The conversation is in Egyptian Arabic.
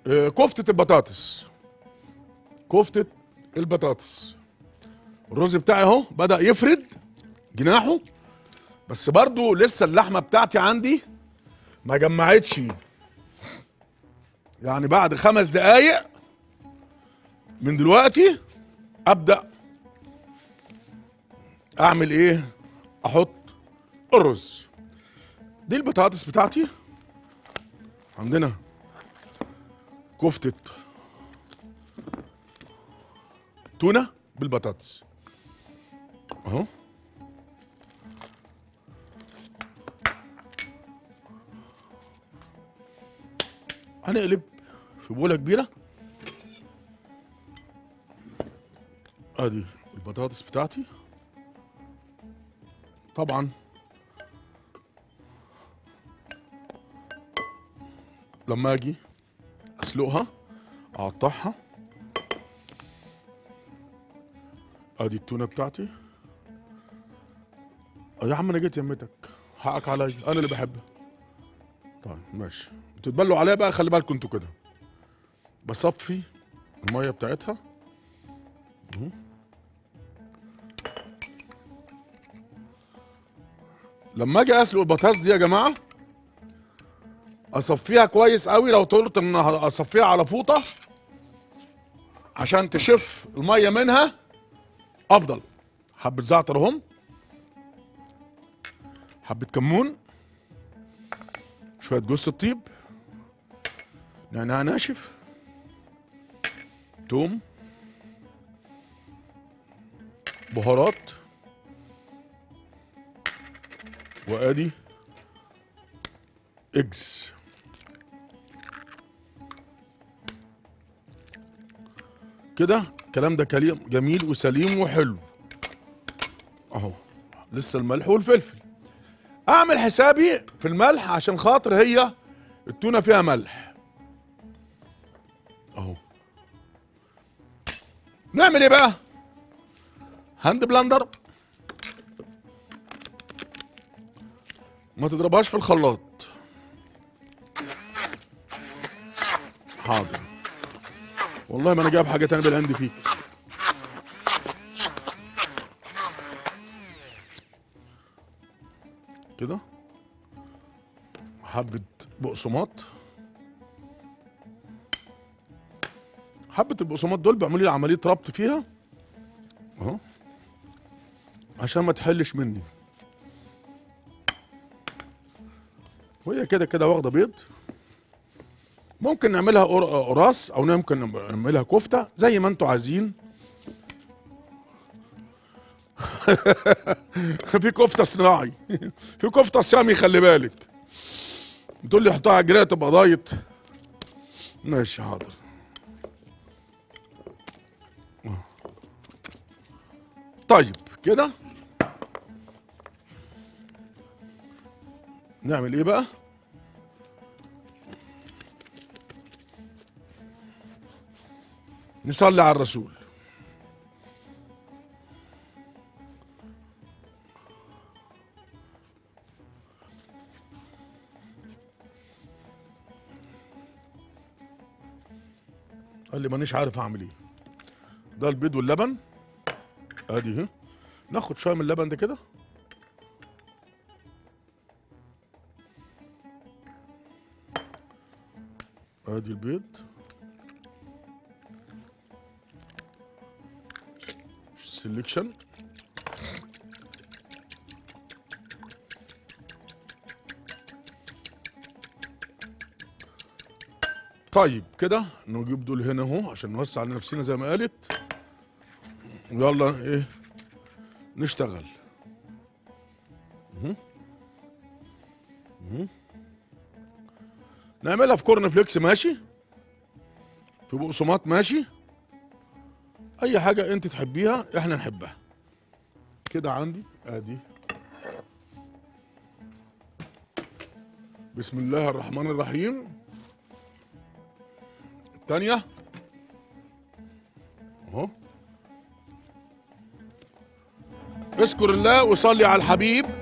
آه، كفتة البطاطس كفتة البطاطس الرز بتاعي اهو بدأ يفرد جناحه بس برضو لسه اللحمة بتاعتي عندي ما جمعتش يعني بعد خمس دقايق من دلوقتي ابدأ اعمل ايه احط الرز دي البطاطس بتاعتي عندنا كفتة تونة بالبطاطس اهو هنقلب في بولة كبيرة ادي البطاطس بتاعتي طبعا لما اجي اسلقها اقطعها ادي التونه بتاعتي اه يا عم انا جيت يمتك حقك عليا انا اللي بحبها طيب ماشي بتتبلوا عليها بقى خلي بالكم انتوا كده بصفي الميه بتاعتها اهو. لما اجي اسلق البطاطس دي يا جماعه اصفيها كويس قوي لو طولت ان اصفيها على فوطه عشان تشف الميه منها افضل حبه زعتر اهم حبه كمون شويه جوز الطيب نعناع ناشف توم بهارات وادي اجز كده الكلام ده كلام جميل وسليم وحلو اهو لسه الملح والفلفل اعمل حسابي في الملح عشان خاطر هي التونه فيها ملح اهو نعمل ايه بقى هاند بلندر ما تضربهاش في الخلاط حاضر والله ما انا جايب حاجه تانية بالهند فيك كده حبة بقسماط حبة البقسماط دول بيعملوا لي عملية ربط فيها اهو عشان ما تحلش مني وهي كده كده واخدة بيض ممكن نعملها قر- قراص او ممكن نعملها كفته زي ما انتوا عايزين في كفته صناعي في كفته صيامي خلي بالك بتقول لي حطها على الجريه تبقى دايت ماشي حاضر طيب كده نعمل ايه بقى نصلي على الرسول قال لي مانيش عارف اعمل ايه ده البيض واللبن ادي اهي ناخد شويه من اللبن ده كده ادي البيض سelection طيب كده نجيب دول هنا اهو عشان نوسع على نفسنا زي ما قالت يلا ايه نشتغل مهم. مهم. نعملها في كورن فليكس ماشي في بقسماط ماشي اي حاجه انت تحبيها احنا نحبها كده عندي ادي بسم الله الرحمن الرحيم الثانيه اهو اذكر الله وصلي على الحبيب